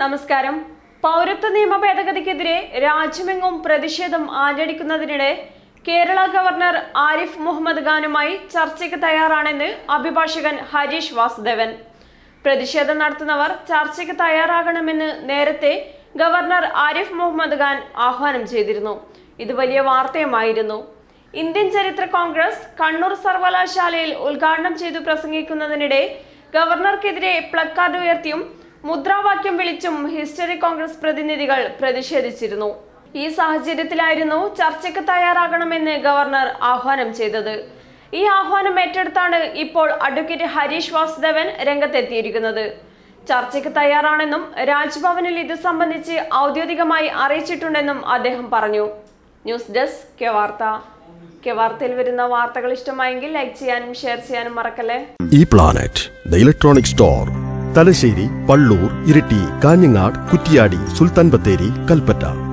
നമസ്കാരം പൗരത്വ നിയമ ഭേദഗതിക്കെതിരെ രാജ്യമെങ്ങും പ്രതിഷേധം ആഞ്ഞടിക്കുന്നതിനിടെ കേരള ഗവർണർ ആരിഫ് മുഹമ്മദ് ഖാനുമായി ചർച്ചയ്ക്ക് തയ്യാറാണെന്ന് അഭിഭാഷകൻ ഹരീഷ് വാസുദേവൻ പ്രതിഷേധം നടത്തുന്നവർ ചർച്ചയ്ക്ക് തയ്യാറാകണമെന്ന് നേരത്തെ ഗവർണർ ആരിഫ് മുഹമ്മദ് ഖാൻ ആഹ്വാനം ചെയ്തിരുന്നു ഇത് വലിയ വാർത്തയുമായിരുന്നു ഇന്ത്യൻ ചരിത്ര കോൺഗ്രസ് കണ്ണൂർ സർവകലാശാലയിൽ ഉദ്ഘാടനം ചെയ്തു പ്രസംഗിക്കുന്നതിനിടെ ഗവർണർക്കെതിരെ പ്ലക്കാർഡ് ഉയർത്തിയും മുദ്രാവാക്യം വിളിച്ചും ഹിസ്റ്ററി കോൺഗ്രസ് പ്രതിനിധികൾ പ്രതിഷേധിച്ചിരുന്നു ഈ സാഹചര്യത്തിലായിരുന്നു ചർച്ചയ്ക്ക് തയ്യാറാകണമെന്ന് ഗവർണർ ആഹ്വാനം ചെയ്തത് ഈ ആഹ്വാനം ഏറ്റെടുത്താണ് ഇപ്പോൾ അഡ്വക്കേറ്റ് ഹരീഷ് വാസുദേവൻ രംഗത്തെത്തിയിരിക്കുന്നത് ചർച്ചയ്ക്ക് തയ്യാറാണെന്നും രാജ്ഭവനിൽ ഇത് സംബന്ധിച്ച് ഔദ്യോഗികമായി അറിയിച്ചിട്ടുണ്ടെന്നും അദ്ദേഹം പറഞ്ഞു ന്യൂസ് ഡെസ്ക് കെ വാർത്ത കെ വാർത്തയിൽ വരുന്ന വാർത്തകൾ ഇഷ്ടമായെങ്കിൽ ലൈക്ക് ചെയ്യാനും ഷെയർ ചെയ്യാനും മറക്കല്ലേ ഈ planet the electronic store Thalassery Pallur Iritty Kanhangad Kuttiady Sultan Bathery Kalpetta